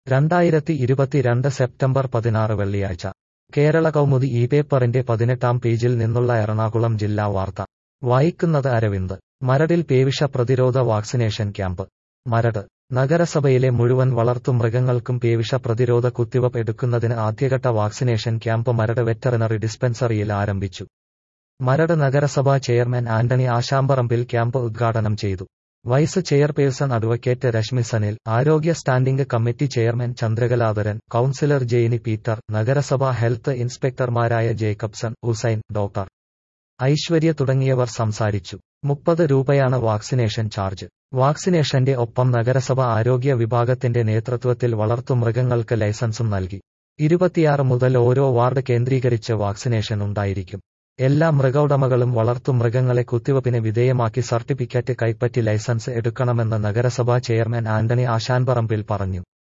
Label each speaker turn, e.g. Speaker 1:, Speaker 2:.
Speaker 1: രണ്ടായിരത്തി ഇരുപത്തിരണ്ട് സെപ്റ്റംബർ പതിനാറ് വെള്ളിയാഴ്ച കേരള കൗമുദി ഈ പേപ്പറിന്റെ പതിനെട്ടാം പേജിൽ നിന്നുള്ള എറണാകുളം ജില്ലാ വാർത്ത വായിക്കുന്നത് അരവിന്ദ് മരടിൽ പേവിഷ പ്രതിരോധ വാക്സിനേഷൻ ക്യാമ്പ് മരട് നഗരസഭയിലെ മുഴുവൻ വളർത്തുമൃഗങ്ങൾക്കും പേവിഷ പ്രതിരോധ കുത്തിവയ്പ് എടുക്കുന്നതിന് ആദ്യഘട്ട വാക്സിനേഷൻ ക്യാമ്പ് മരട് വെറ്ററിനറി ഡിസ്പെൻസറിയിൽ ആരംഭിച്ചു മരട് നഗരസഭാ ചെയർമാൻ ആന്റണി ആശാമ്പറമ്പിൽ ക്യാമ്പ് ഉദ്ഘാടനം ചെയ്തു vice chairperson advocate Reshmi Sanil ആരോഗ്യ standing committee chairman Chandrakaladharan councillor Jainy Peter നഗരസഭാ ഹെൽത്ത് ഇൻസ്പെക്ടർമാരായ ജേക്കബ്സൺ ഹുസൈൻ ഡോക്ടർ ഐശ്വര്യ തുടങ്ങിയവർ സംസാരിച്ചു മുപ്പത് രൂപയാണ് വാക്സിനേഷൻ ചാർജ് വാക്സിനേഷന്റെ ഒപ്പം നഗരസഭ ആരോഗ്യ വിഭാഗത്തിന്റെ നേതൃത്വത്തിൽ വളർത്തുമൃഗങ്ങൾക്ക് ലൈസൻസും നൽകി ഇരുപത്തിയാറ് മുതൽ ഓരോ വാർഡ് കേന്ദ്രീകരിച്ച് വാക്സിനേഷൻ ഉണ്ടായിരിക്കും എല്ലാ മൃഗോടമകളും വളർത്തുമൃഗങ്ങളെ കുത്തിവയ്പ്പിന് വിധേയമാക്കി സർട്ടിഫിക്കറ്റ് കൈപ്പറ്റി ലൈസൻസ് എടുക്കണമെന്ന് നഗരസഭാ ചെയർമാൻ ആന്റണി ആശാൻപറമ്പിൽ പറഞ്ഞു